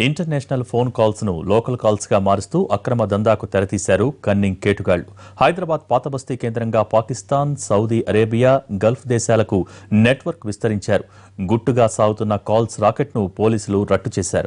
international phone calls ను local calls గా మారుస్తూ అక్రమ దందాకు తెరతీశారు కన్నింగ్ కేటుగాళ్లు హైదరాబాద్ పాతబస్తీ కేంద్రంగా పాకిస్తాన్ సౌదీ అరేబియా గల్ఫ్ దేశాలకు నెట్వర్క్ విస్తరించారు గుట్టుగా సాగుతున్న కాల్స్ రాకెట్ ను పోలీసులు రట్టు చేశారు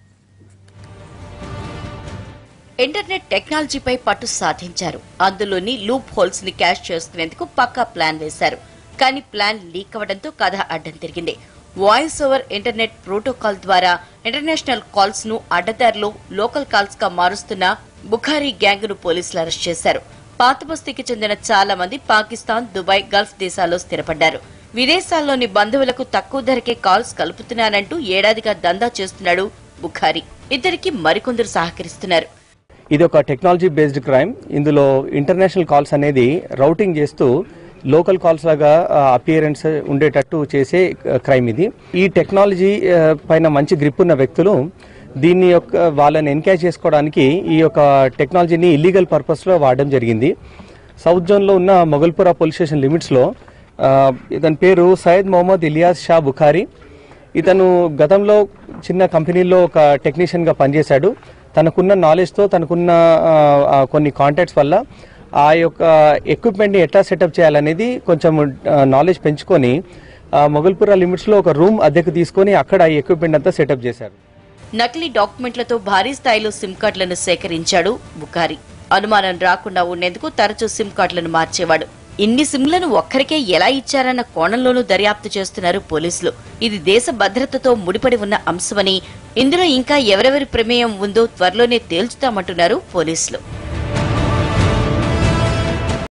ఇంటర్నెట్ టెక్నాలజీపై పట్టు సాధించారు అందులోని లూప్ హోల్స్ ని క్యాష్ చేసుకునేందుకు పక్కా ప్లాన్ వేశారు కానీ ప్లాన్ లీక్ అవ్వడంతో కథ అడ్డం తిరిగింది వాయిస్ ఓవర్ ఇంటర్నెట్ ప్రోటోకాల్ ద్వారా ఇంటర్నేషనల్ కాల్స్ ను అడ్డదారిలో లోకల్ కాల్స్ గా మారుస్తున్న బుఖారీ గ్యాంగ్ ను పోలీసులు అరెస్ట్ చేశారు పాతబస్తీకి చెందిన చాలా మంది పాకిస్తాన్ దుబాయ్ గల్ఫ్ దేశాల్లో స్థిరపడ్డారు విదేశాల్లోని బంధువులకు తక్కువ ధరకే కాల్స్ కలుపుతున్నానంటూ ఏడాదిగా దందా చేస్తున్నాడు బుఖారీ ఇద్దరికి మరికొందరు సహకరిస్తున్నారు ఇది ఒక టెక్నాలజీ బేస్డ్ క్రైమ్ ఇందులో ఇంటర్నేషనల్ కాల్స్ అనేది రౌటింగ్ చేస్తూ లోకల్ కాల్స్ లాగా అపియరెన్స్ ఉండేటట్టు చేసే క్రైమ్ ఇది ఈ టెక్నాలజీ ఆ, పైన మంచి గ్రిప్ ఉన్న వ్యక్తులు దీన్ని యొక్క వాళ్ళని ఎన్కేజ్ చేసుకోవడానికి ఈ యొక్క టెక్నాలజీని ఇల్లీగల్ పర్పస్లో వాడడం జరిగింది సౌత్ జోన్లో ఉన్న మొగల్పురా పోలీస్ స్టేషన్ లిమిట్స్లో ఆ, ఇతని పేరు సయ్యద్ మొహమ్మద్ ఇలియాస్ షా బుఖారీ ఇతను గతంలో చిన్న కంపెనీలో ఒక టెక్నీషియన్గా పనిచేశాడు తనకున్న నాలెడ్జ్తో తనకున్న ఆ, ఆ, కొన్ని కాంటాక్ట్స్ వల్ల ఆ యొక్క ఎక్విప్మెంట్ని ఎట్లా సెటప్ చేయాలనేది కొంచెం నాలెడ్జ్ పెంచుకొని ఆ, మొగల్పురా లిమిట్స్లో ఒక రూమ్ అద్దెకు తీసుకొని అక్కడ ఈ ఎక్విప్మెంట్ అంతా సెటప్ చేశారు నకిలీ డాక్యుమెంట్లతో భారీ స్థాయిలో సిమ్ కార్డులను సేకరించాడు బుకారి అనుమానం రాకుండా ఉండేందుకు తరచూ సిమ్ కార్డులను మార్చేవాడు ఇన్ని సిమ్లను ఒక్కరికే ఎలా ఇచ్చారన్న కోణంలోనూ దర్యాప్తు చేస్తున్నారు పోలీసులు ఇది దేశ భద్రతతో ముడిపడి ఉన్న అంశమని ఇందులో ఇంకా ఎవరెవరి ప్రమేయం ఉందో త్వరలోనే తేల్చుతామంటున్నారు పోలీసులు